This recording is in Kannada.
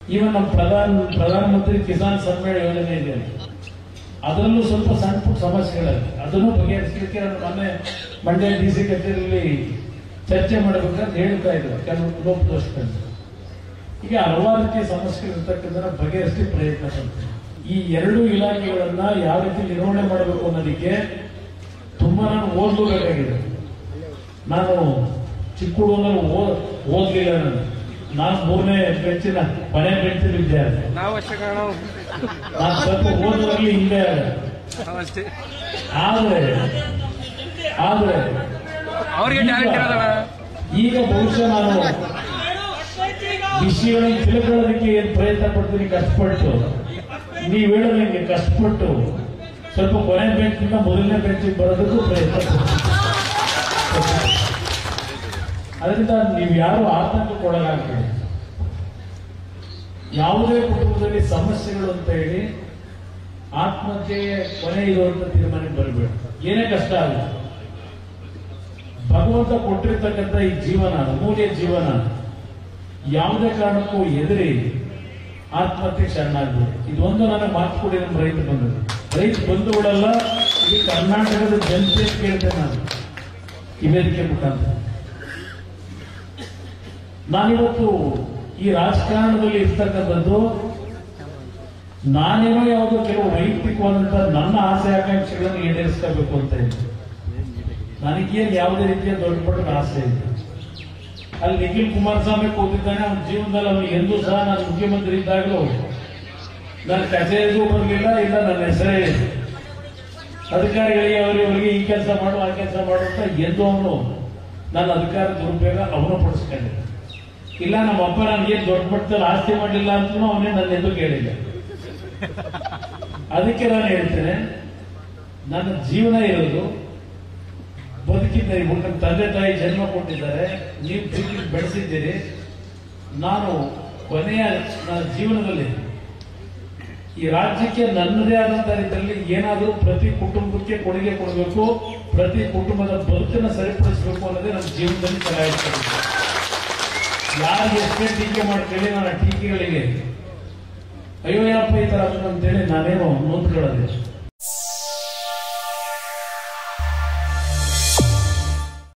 ಈವನ್ ನಮ್ಮ ಪ್ರಧಾನ ಪ್ರಧಾನಮಂತ್ರಿ ಕಿಸಾನ್ ಸನ್ಮಾನ್ ಯೋಜನೆ ಇದೆ ಅದರಲ್ಲೂ ಸ್ವಲ್ಪ ಸಣ್ಣ ಪುಟ್ಟ ಸಮಸ್ಯೆಗಳಿವೆ ಅದನ್ನು ಬಗೆಹರಿಸಲಿಕ್ಕೆ ನಾನು ಮೊನ್ನೆ ಮಂಡ್ಯ ಡಿ ಸಿ ಕಚೇರಿಯಲ್ಲಿ ಚರ್ಚೆ ಮಾಡಬೇಕಂತ ಹೇಳ್ತಾ ಇದ್ರು ಕೆಲವು ಲೋಪದೋಷಗಳು ಈಗ ಹಲವಾರು ರೀತಿಯ ಸಮಸ್ಯೆಗಳಿರ್ತಕ್ಕಂಥ ಬಗೆಹರಿಸಲಿಕ್ಕೆ ಪ್ರಯತ್ನ ಪಡ್ತೀನಿ ಈ ಎರಡು ಇಲಾಖೆಗಳನ್ನ ಯಾವ ರೀತಿ ನಿರ್ವಹಣೆ ಮಾಡಬೇಕು ಅನ್ನೋದಕ್ಕೆ ತುಂಬಾ ನಾನು ಓದಬೇಕಾಗಿದೆ ನಾನು ಚಿಕ್ಕ ಹುಡುಗನಲ್ಲಿ ಓದ್ ಓದ್ಲಿಲ್ಲ ನಾನು ನಾನು ಮೂರನೇ ಬೆಂಚಿನ ಕೊನೆ ಬೆಂಚಿನ ವಿದ್ಯಾರ್ಥಿ ನಾವು ಅಷ್ಟೇ ಕಾಣೋ ನಾನು ಸ್ವಲ್ಪ ಓದುವಲ್ಲಿ ಹಿಂದೆ ನಾವು ಅಷ್ಟೇ ಆದ್ರೆ ಆದ್ರೆ ಅವ್ರಿಗೆ ಟ್ಯಾಲೆಂಟ್ ಇರೋದಣ್ಣ ಈಗ ಬಹುಶಃ ನಾನು ವಿಷಯಗಳನ್ನು ತಿಳ್ಕೊಳ್ಳೋದಕ್ಕೆ ಏನ್ ಪ್ರಯತ್ನ ಪಡ್ತೀನಿ ಕಷ್ಟಪಟ್ಟು ನೀವು ಹೇಳೋದಂಗೆ ಕಷ್ಟಪಟ್ಟು ಸ್ವಲ್ಪ ಕೊನೆ ಬೆಂಚಿಂದ ಮೊದಲನೇ ಬೆಂಚಿಗೆ ಬರೋದಕ್ಕೂ ಪ್ರಯತ್ನ ಪಡ್ತೀನಿ ಅದರಿಂದ ನೀವು ಯಾರು ಆತಂಕಕ್ಕೊಳಗಾಗಬೇಡಿ ಯಾವುದೇ ಕುಟುಂಬದಲ್ಲಿ ಸಮಸ್ಯೆಗಳು ಅಂತ ಹೇಳಿ ಆತ್ಮಹತ್ಯೆಗೆ ಕೊನೆ ಇರುವಂತ ತೀರ್ಮಾನಕ್ಕೆ ಬರಬೇಡ ಏನೇ ಕಷ್ಟ ಆಗಲಿ ಭಗವಂತ ಕೊಟ್ಟಿರ್ತಕ್ಕಂಥ ಈ ಜೀವನ ಅಮೂಲ್ಯ ಜೀವನ ಯಾವುದೇ ಕಾರಣಕ್ಕೂ ಎದುರಿ ಆತ್ಮಹತ್ಯೆ ಶರಣಾಗ್ಬೋದು ಇದೊಂದು ನನಗೆ ಮಾತು ಕೊಡಿ ನಮ್ಮ ರೈತ ಬಂಧುಗಳು ರೈತ ಬಂಧುಗಳೆಲ್ಲ ಈ ಕರ್ನಾಟಕದ ಜನತೆ ಕೇಳ್ತೇನೆ ನಾನು ಈ ವೇದಿಕೆ ಮುಖಾಂತರ ನಾನಿವತ್ತು ಈ ರಾಜಕಾರಣದಲ್ಲಿ ಇರ್ತಕ್ಕಂಥದ್ದು ನಾನೇನೋ ಯಾವುದೋ ಕೆಲವು ವೈಯಕ್ತಿಕವಾದಂತಹ ನನ್ನ ಆಸೆ ಆಕಾಂಕ್ಷೆಗಳನ್ನು ಈಡೇರಿಸ್ಕೋಬೇಕು ಅಂತ ಇದೆ ನನಗೇನು ಯಾವುದೇ ರೀತಿಯ ದೊಡ್ಡ ಪಟ್ಟ ಆಸೆ ಇಲ್ಲ ಅಲ್ಲಿ ನಿಖಿಲ್ ಕುಮಾರಸ್ವಾಮಿ ಕೂತಿದ್ದಾನೆ ಅವನ ಜೀವನದಲ್ಲಿ ಅವನು ಎಂದೂ ಸಹ ನಾನು ಮುಖ್ಯಮಂತ್ರಿ ಇದ್ದಾಗಲೂ ನನ್ನ ಕಚೇರಿಗೂ ಬರಲಿಲ್ಲ ಇಲ್ಲ ನನ್ನ ಹೆಸರೇ ಇಲ್ಲ. ಅಧಿಕಾರಿಗಳಿಗೆ ಅವರಿಗೆ ಈ ಕೆಲಸ ಮಾಡು ಆ ಕೆಲಸ ಮಾಡು ಅಂತ ಎಂದು ಅವನು ನನ್ನ ಅಧಿಕಾರ ದುರುಪಯೋಗ ಅವನು ಪಡಿಸ್ಕೊಂಡಿದ್ದ ಇಲ್ಲ ನಮ್ಮ ಅಪ್ಪ ನನಗೆ ದೊಡ್ಡ ಮಟ್ಟದಲ್ಲಿ ಆಸ್ತಿ ಮಾಡಲಿಲ್ಲ ಅಂತ ಅವನೇ ನನ್ನ ಎಂದು ಕೇಳಿಲ್ಲ ಅದಕ್ಕೆ ನಾನು ಹೇಳ್ತೇನೆ ನನ್ನ ಜೀವನ ಇರೋದು ಬದುಕಿದ್ದೀರಿ ನನ್ನ ತಂದೆ ತಾಯಿ ಜನ್ಮ ಕೊಟ್ಟಿದ್ದಾರೆ ನೀವು ಪ್ರೀತಿ ಬೆಳೆಸಿದ್ದೀರಿ ನಾನು ಕೊನೆಯ ನನ್ನ ಜೀವನದಲ್ಲಿ ಈ ರಾಜ್ಯಕ್ಕೆ ನನ್ನದೇ ಆದಂತ ರೀತಿಯಲ್ಲಿ ಏನಾದರೂ ಪ್ರತಿ ಕುಟುಂಬಕ್ಕೆ ಕೊಡುಗೆ ಕೊಡಬೇಕು ಪ್ರತಿ ಕುಟುಂಬದ ಬದುಕನ್ನು ಸರಿಪಡಿಸಬೇಕು ಅನ್ನೋದೇ ನನ್ನ ಜೀವನದಲ್ಲಿ ತಲೆಯಾಗ್ತದೆ ಯಾರಿಗೆ ಎಷ್ಟೇ ಟೀಕೆ ಮಾಡ್ಕೊಳ್ಳಿ ನನ್ನ ಟೀಕೆಗಳಿಗೆ ಅಯ್ಯೋ ಯಪ್ಪ ಈ ತರ ಅಂತೇಳಿ ನಾನೇನು ನೊಂದ್ಕೊಳ್ಳೋದಿಲ್ಲ